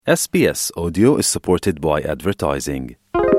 SBS Audio is supported by advertising.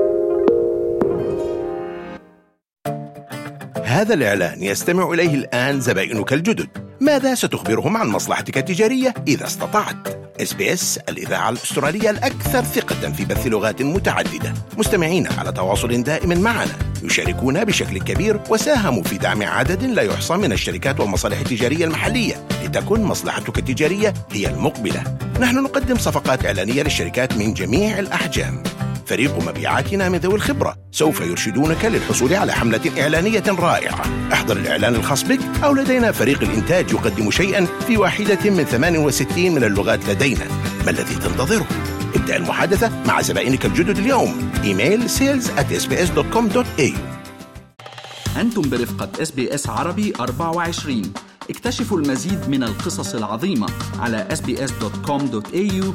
هذا الإعلان يستمع إليه الآن زبائنك الجدد ماذا ستخبرهم عن مصلحتك التجارية إذا استطعت؟ اس بي اس الإذاعة الأسترالية الأكثر ثقة في بث لغات متعددة مستمعين على تواصل دائم معنا يشاركون بشكل كبير وساهموا في دعم عدد لا يحصى من الشركات والمصالح التجارية المحلية لتكن مصلحتك التجارية هي المقبلة نحن نقدم صفقات إعلانية للشركات من جميع الأحجام فريق مبيعاتنا من ذوي الخبرة سوف يرشدونك للحصول على حملة إعلانية رائعة احضر الإعلان الخاص بك أو لدينا فريق الإنتاج يقدم شيئا في واحدة من 68 من اللغات لدينا ما الذي تنتظره؟ ابدأ المحادثة مع زبائنك الجدد اليوم إيميل sales at sbs.com.au أنتم برفقة اس بي اس عربي 24 اكتشفوا المزيد من القصص العظيمة على sbs.com.au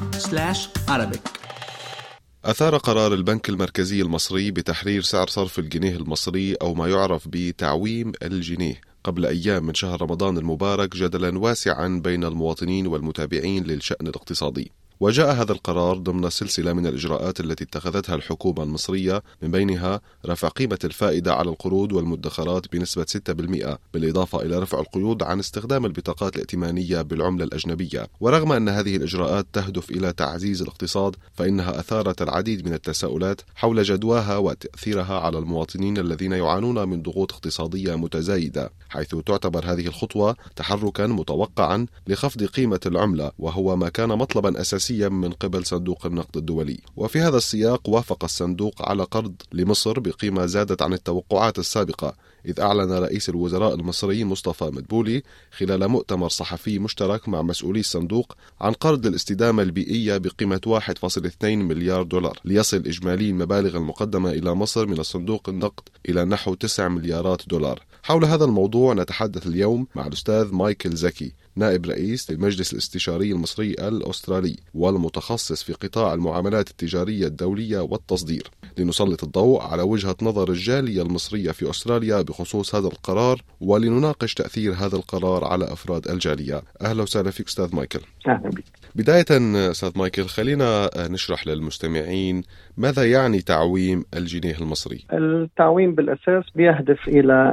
arabic أثار قرار البنك المركزي المصري بتحرير سعر صرف الجنيه المصري أو ما يعرف بتعويم الجنيه قبل أيام من شهر رمضان المبارك جدلا واسعا بين المواطنين والمتابعين للشأن الاقتصادي وجاء هذا القرار ضمن سلسلة من الإجراءات التي اتخذتها الحكومة المصرية من بينها رفع قيمة الفائدة على القروض والمدخرات بنسبة 6% بالإضافة إلى رفع القيود عن استخدام البطاقات الائتمانية بالعملة الأجنبية ورغم أن هذه الإجراءات تهدف إلى تعزيز الاقتصاد فإنها أثارت العديد من التساؤلات حول جدواها وتأثيرها على المواطنين الذين يعانون من ضغوط اقتصادية متزايدة حيث تعتبر هذه الخطوة تحركا متوقعا لخفض قيمة العملة وهو ما كان مطلبا أساسيا سياسيا من قبل صندوق النقد الدولي وفي هذا السياق وافق الصندوق على قرض لمصر بقيمة زادت عن التوقعات السابقة إذ أعلن رئيس الوزراء المصري مصطفى مدبولي خلال مؤتمر صحفي مشترك مع مسؤولي الصندوق عن قرض الاستدامة البيئية بقيمة 1.2 مليار دولار ليصل إجمالي المبالغ المقدمة إلى مصر من الصندوق النقد إلى نحو 9 مليارات دولار حول هذا الموضوع نتحدث اليوم مع الأستاذ مايكل زكي نائب رئيس للمجلس الاستشاري المصري الأسترالي والمتخصص في قطاع المعاملات التجارية الدولية والتصدير لنسلط الضوء على وجهة نظر الجالية المصرية في أستراليا بخصوص هذا القرار ولنناقش تأثير هذا القرار على أفراد الجالية أهلا وسهلا فيك أستاذ مايكل أهلا بك بداية أستاذ مايكل خلينا نشرح للمستمعين ماذا يعني تعويم الجنيه المصري التعويم بالأساس بيهدف إلى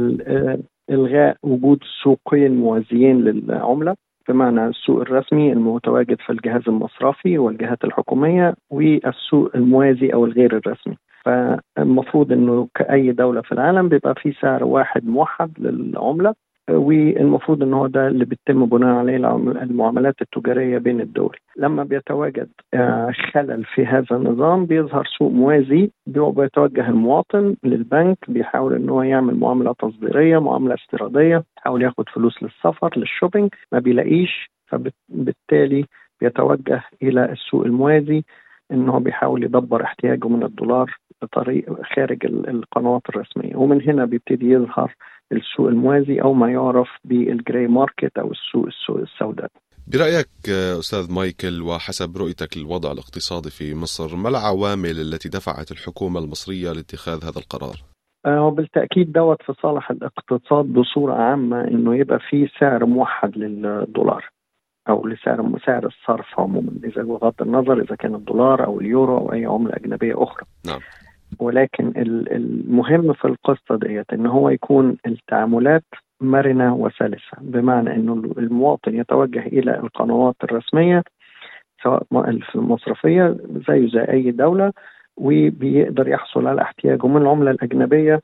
إلغاء وجود سوقين موازيين للعملة بمعنى السوق الرسمي المتواجد في الجهاز المصرفي والجهات الحكومية والسوق الموازي أو الغير الرسمي فالمفروض انه كأي دولة في العالم بيبقى في سعر واحد موحد للعملة والمفروض ان هو ده اللي بيتم بناء عليه المعاملات التجاريه بين الدول. لما بيتواجد خلل في هذا النظام بيظهر سوق موازي بيتوجه المواطن للبنك بيحاول ان هو يعمل معامله تصديريه، معامله استيراديه، يحاول ياخد فلوس للسفر للشوبينج ما بيلاقيش فبالتالي بيتوجه الى السوق الموازي ان هو بيحاول يدبر احتياجه من الدولار بطريق خارج القنوات الرسميه ومن هنا بيبتدي يظهر السوق الموازي او ما يعرف بالجراي ماركت او السوق السوق السوداء برأيك أستاذ مايكل وحسب رؤيتك للوضع الاقتصادي في مصر ما العوامل التي دفعت الحكومة المصرية لاتخاذ هذا القرار؟ وبالتأكيد دوت في صالح الاقتصاد بصورة عامة إنه يبقى في سعر موحد للدولار او لسعر سعر الصرف عموما اذا بغض النظر اذا كان الدولار او اليورو او اي عمله اجنبيه اخرى. نعم. ولكن المهم في القصه ديت ان هو يكون التعاملات مرنه وسلسه بمعنى انه المواطن يتوجه الى القنوات الرسميه سواء المصرفيه زيه زي اي دوله وبيقدر يحصل على احتياجه من العمله الاجنبيه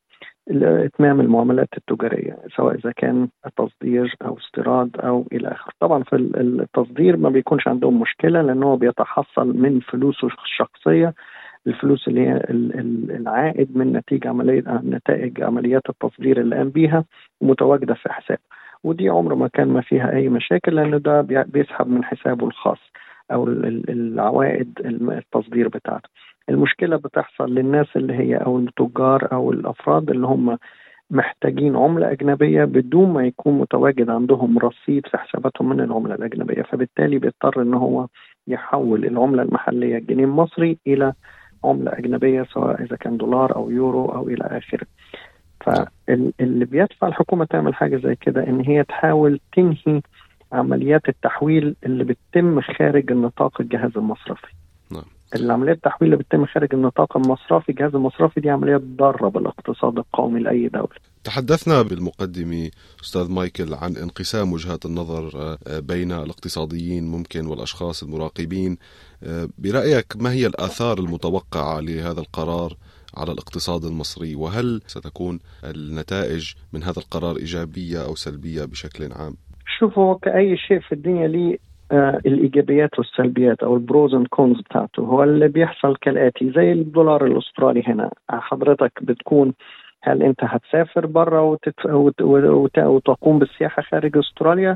لاتمام المعاملات التجاريه سواء اذا كان تصدير او استيراد او الى اخره. طبعا في التصدير ما بيكونش عندهم مشكله لان هو بيتحصل من فلوسه الشخصيه الفلوس اللي هي العائد من نتيجه عمليه نتائج عمليات التصدير اللي قام بيها ومتواجده في حساب. ودي عمر ما كان ما فيها اي مشاكل لان ده بيسحب من حسابه الخاص او العوائد التصدير بتاعته. المشكله بتحصل للناس اللي هي او التجار او الافراد اللي هم محتاجين عملة أجنبية بدون ما يكون متواجد عندهم رصيد في حساباتهم من العملة الأجنبية فبالتالي بيضطر إن هو يحول العملة المحلية الجنيه المصري إلى عملة أجنبية سواء إذا كان دولار أو يورو أو إلى آخره فاللي بيدفع الحكومة تعمل حاجة زي كده إن هي تحاول تنهي عمليات التحويل اللي بتتم خارج النطاق الجهاز المصرفي نعم. العمليات التحويل اللي بتتم خارج النطاق المصرفي الجهاز المصرفي دي عمليات ضاره بالاقتصاد القومي لاي دوله تحدثنا بالمقدمة أستاذ مايكل عن انقسام وجهات النظر آه، بين الاقتصاديين ممكن والأشخاص المراقبين آه، برأيك ما هي الآثار المتوقعة لهذا القرار على الاقتصاد المصري وهل ستكون النتائج من هذا القرار إيجابية أو سلبية بشكل عام؟ شوفوا كأي شيء في الدنيا ليه آه الايجابيات والسلبيات او البروز اند كونز بتاعته هو اللي بيحصل كالاتي زي الدولار الاسترالي هنا حضرتك بتكون هل انت هتسافر بره وتت... وت... وت... وتقوم بالسياحه خارج استراليا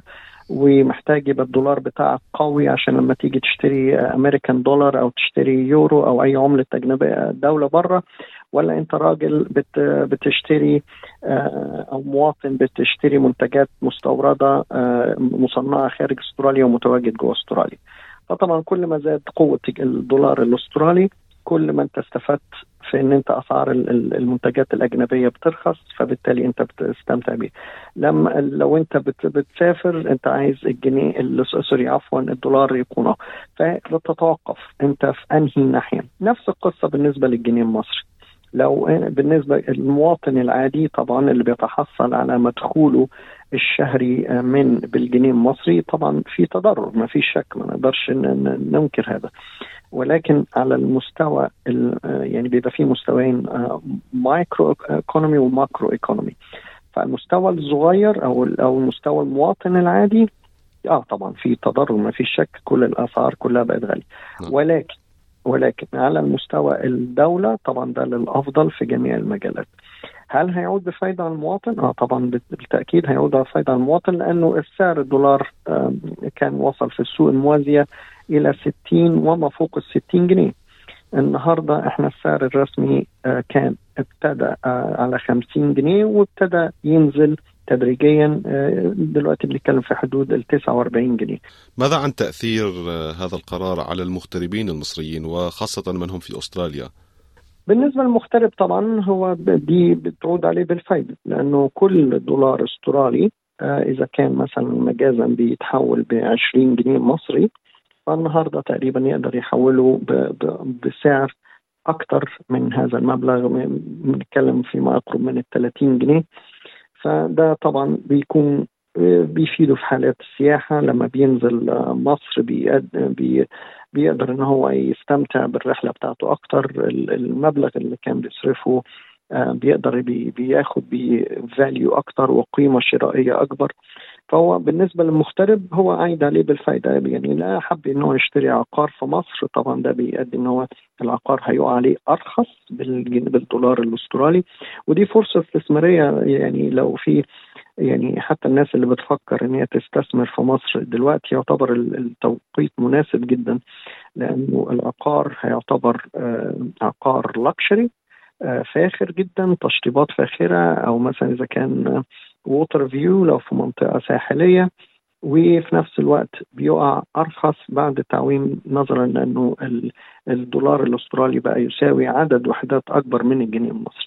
ومحتاج يبقى الدولار بتاعك قوي عشان لما تيجي تشتري امريكان دولار او تشتري يورو او اي عمله اجنبيه دوله بره ولا انت راجل بت بتشتري آه، او مواطن بتشتري منتجات مستورده آه، مصنعه خارج استراليا ومتواجد جوه استراليا فطبعا كل ما زاد قوه الدولار الاسترالي كل ما انت استفدت في ان انت اسعار المنتجات الاجنبيه بترخص فبالتالي انت بتستمتع بيها لما لو انت بتسافر انت عايز الجنيه سوري عفوا الدولار يكون فبتتوقف انت في انهي ناحيه نفس القصه بالنسبه للجنيه المصري لو بالنسبه للمواطن العادي طبعا اللي بيتحصل على مدخوله الشهري من بالجنيه المصري طبعا في تضرر ما فيش شك ما نقدرش ننكر هذا ولكن على المستوى يعني بيبقى في مستويين مايكرو ايكونومي وماكرو ايكونومي فالمستوى الصغير او او المستوى المواطن العادي اه طبعا في تضرر ما فيش شك كل الاسعار كلها بقت غاليه نعم. ولكن ولكن على المستوى الدولة طبعا ده للأفضل في جميع المجالات هل هيعود بفايدة على المواطن؟ اه طبعا بالتأكيد هيعود بفايدة على المواطن لأنه السعر الدولار كان وصل في السوق الموازية إلى 60 وما فوق ال 60 جنيه النهاردة احنا السعر الرسمي كان ابتدى على 50 جنيه وابتدى ينزل تدريجيا دلوقتي بنتكلم في حدود ال 49 جنيه. ماذا عن تاثير هذا القرار على المغتربين المصريين وخاصه من هم في استراليا؟ بالنسبة للمغترب طبعا هو دي بتعود عليه بالفايدة لأنه كل دولار استرالي إذا كان مثلا مجازا بيتحول ب 20 جنيه مصري فالنهارده تقريبا يقدر يحوله بسعر أكثر من هذا المبلغ بنتكلم فيما يقرب من ال 30 جنيه فده طبعا بيكون بيفيده في حالات السياحة لما بينزل مصر بي بيقدر ان هو يستمتع بالرحلة بتاعته اكتر المبلغ اللي كان بيصرفه بيقدر بي بياخد بفاليو اكتر وقيمة شرائية اكبر فهو بالنسبة للمغترب هو عايد عليه بالفايدة يعني لا حب ان هو يشتري عقار في مصر طبعا ده بيؤدي ان هو العقار هيقع عليه ارخص بالدولار الاسترالي ودي فرصة استثمارية يعني لو في يعني حتى الناس اللي بتفكر ان هي تستثمر في مصر دلوقتي يعتبر التوقيت مناسب جدا لانه العقار هيعتبر عقار لكشري فاخر جدا تشطيبات فاخره او مثلا اذا كان ووتر فيو لو في منطقه ساحليه وفي نفس الوقت بيقع ارخص بعد التعويم نظرا لانه الدولار الاسترالي بقى يساوي عدد وحدات اكبر من الجنيه المصري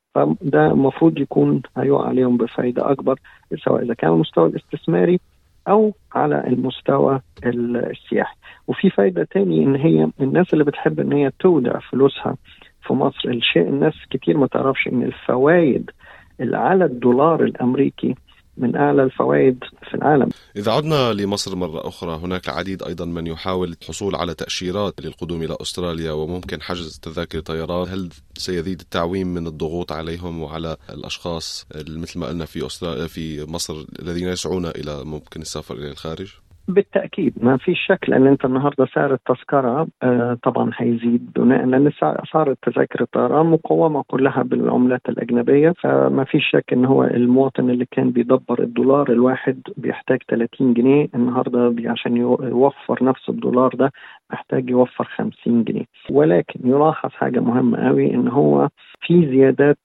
فده المفروض يكون هيقع عليهم بفايده اكبر سواء اذا كان المستوى الاستثماري او على المستوى السياحي وفي فايده تاني ان هي الناس اللي بتحب ان هي تودع فلوسها في مصر الشيء الناس كتير ما تعرفش ان الفوائد اللي على الدولار الامريكي من اعلى الفوائد في العالم. اذا عدنا لمصر مره اخرى هناك العديد ايضا من يحاول الحصول على تاشيرات للقدوم الى استراليا وممكن حجز تذاكر طيران، هل سيزيد التعويم من الضغوط عليهم وعلى الاشخاص مثل ما قلنا في استراليا في مصر الذين يسعون الى ممكن السفر الى الخارج؟ بالتاكيد ما في شك لان انت النهارده سعر التذكره آه طبعا هيزيد بناء لان اسعار التذاكر الطيران مقومه كلها بالعملات الاجنبيه فما في شك ان هو المواطن اللي كان بيدبر الدولار الواحد بيحتاج 30 جنيه النهارده عشان يوفر نفس الدولار ده محتاج يوفر 50 جنيه ولكن يلاحظ حاجه مهمه قوي ان هو في زيادات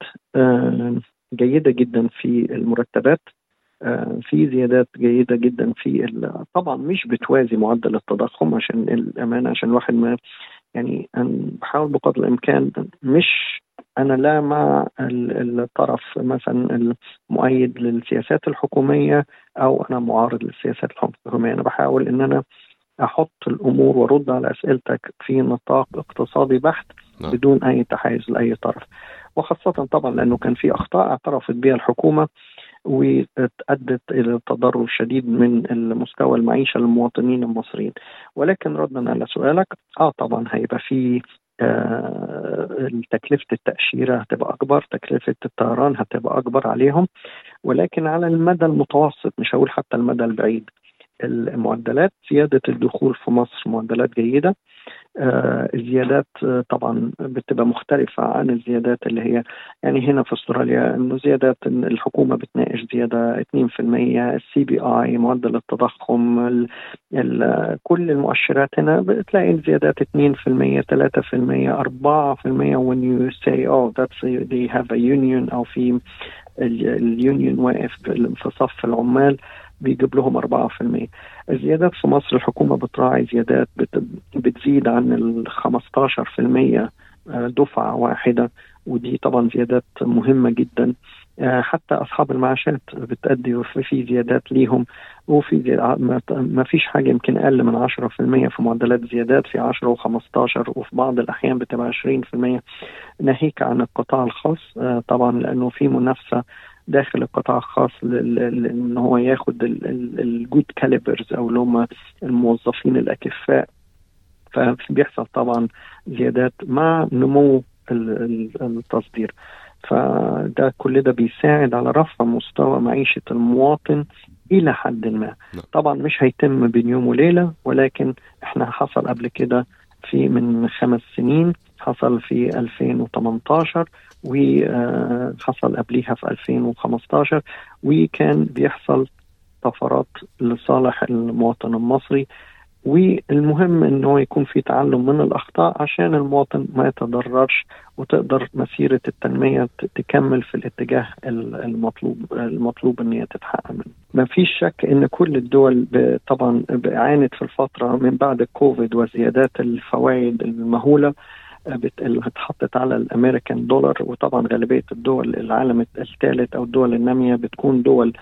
آه جيده جدا في المرتبات في زيادات جيده جدا في طبعا مش بتوازي معدل التضخم عشان الامانه عشان الواحد ما يعني بحاول بقدر الامكان مش انا لا مع الطرف مثلا المؤيد للسياسات الحكوميه او انا معارض للسياسات الحكوميه انا بحاول ان انا احط الامور وارد على اسئلتك في نطاق اقتصادي بحت نعم. بدون اي تحيز لاي طرف وخاصه طبعا لانه كان في اخطاء اعترفت بها الحكومه وادت الى تضرر شديد من مستوى المعيشه للمواطنين المصريين ولكن ردا على سؤالك اه طبعا هيبقى في آه تكلفة التأشيرة هتبقى أكبر تكلفة الطيران هتبقى أكبر عليهم ولكن على المدى المتوسط مش هقول حتى المدى البعيد المعدلات زيادة الدخول في مصر معدلات جيدة آه الزيادات آه طبعا بتبقى مختلفة عن الزيادات اللي هي يعني هنا في استراليا انه زيادات الحكومة بتناقش زيادة 2% السي بي اي معدل التضخم ال ال كل المؤشرات هنا بتلاقي الزيادات 2% 3% 4% when you say oh that's a, they have a union او في اليونيون واقف في صف العمال بيجيب لهم 4% الزيادات في مصر الحكومة بتراعي زيادات بتزيد عن ال 15% دفعة واحدة ودي طبعا زيادات مهمة جدا حتى أصحاب المعاشات بتأدي في زيادات ليهم وفي ما فيش حاجة يمكن أقل من 10% في معدلات زيادات في 10 و15 وفي بعض الأحيان بتبقى 20% ناهيك عن القطاع الخاص طبعا لأنه في منافسة داخل القطاع الخاص ان هو ياخد الجود كاليبرز او اللي هم الموظفين الاكفاء فبيحصل طبعا زيادات مع نمو التصدير فده كل ده بيساعد على رفع مستوى معيشة المواطن إلى حد ما طبعا مش هيتم بين يوم وليلة ولكن احنا حصل قبل كده في من خمس سنين حصل في 2018 وحصل قبليها في 2015 وكان بيحصل طفرات لصالح المواطن المصري والمهم انه يكون في تعلم من الاخطاء عشان المواطن ما يتضررش وتقدر مسيره التنميه تكمل في الاتجاه المطلوب المطلوب ان هي تتحقق منه. ما فيش شك ان كل الدول طبعا عانت في الفتره من بعد الكوفيد وزيادات الفوائد المهوله اللي اتحطت على الامريكان دولار وطبعا غالبيه الدول العالم الثالث او الدول الناميه بتكون دول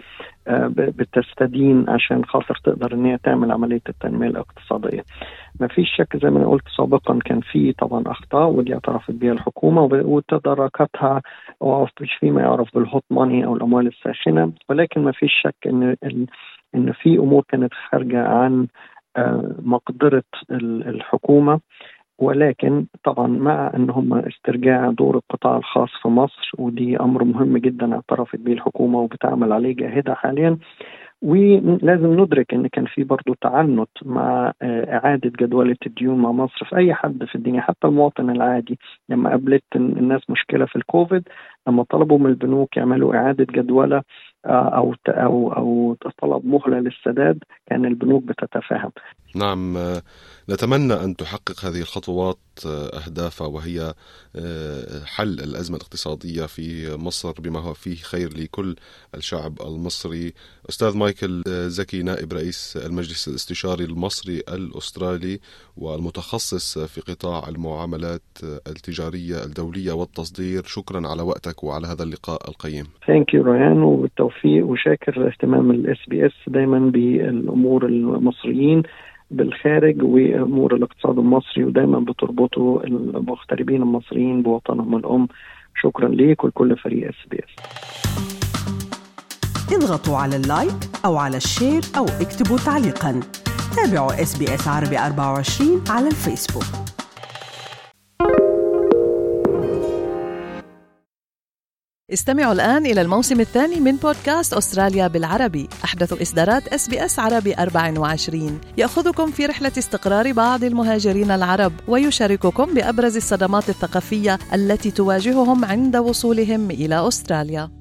بتستدين عشان خاطر تقدر ان هي تعمل عمليه التنميه الاقتصاديه. ما فيش شك زي ما قلت سابقا كان في طبعا اخطاء ودي اعترفت بها الحكومه وتداركتها مش فيما يعرف بالهوت ماني او الاموال الساخنه ولكن ما فيش شك ان ان في امور كانت خارجه عن مقدره الحكومه ولكن طبعا مع ان هم استرجاع دور القطاع الخاص في مصر ودي امر مهم جدا اعترفت به الحكومه وبتعمل عليه جاهده حاليا ولازم ندرك ان كان في برضه تعنت مع اعاده جدوله الديون مع مصر في اي حد في الدنيا حتى المواطن العادي لما قابلت الناس مشكله في الكوفيد لما طلبوا من البنوك يعملوا اعاده جدوله او او او طلب مهله للسداد كان البنوك بتتفاهم. نعم نتمنى ان تحقق هذه الخطوات اهدافها وهي حل الازمه الاقتصاديه في مصر بما هو فيه خير لكل الشعب المصري. استاذ مايكل زكي نائب رئيس المجلس الاستشاري المصري الاسترالي والمتخصص في قطاع المعاملات التجاريه الدوليه والتصدير شكرا على وقتك وعلى هذا اللقاء القيم. ثانك يو ريان وبالتوفيق وشاكر اهتمام الاس بي اس دايما بالامور المصريين بالخارج وامور الاقتصاد المصري ودايما بتربطوا المغتربين المصريين بوطنهم الام شكرا ليك ولكل فريق اس بي اس اضغطوا على اللايك او على الشير او اكتبوا تعليقا تابعوا اس بي اس عربي 24 على الفيسبوك استمعوا الآن إلى الموسم الثاني من بودكاست أستراليا بالعربي أحدث إصدارات أس بي أس عربي 24 يأخذكم في رحلة استقرار بعض المهاجرين العرب ويشارككم بأبرز الصدمات الثقافية التي تواجههم عند وصولهم إلى أستراليا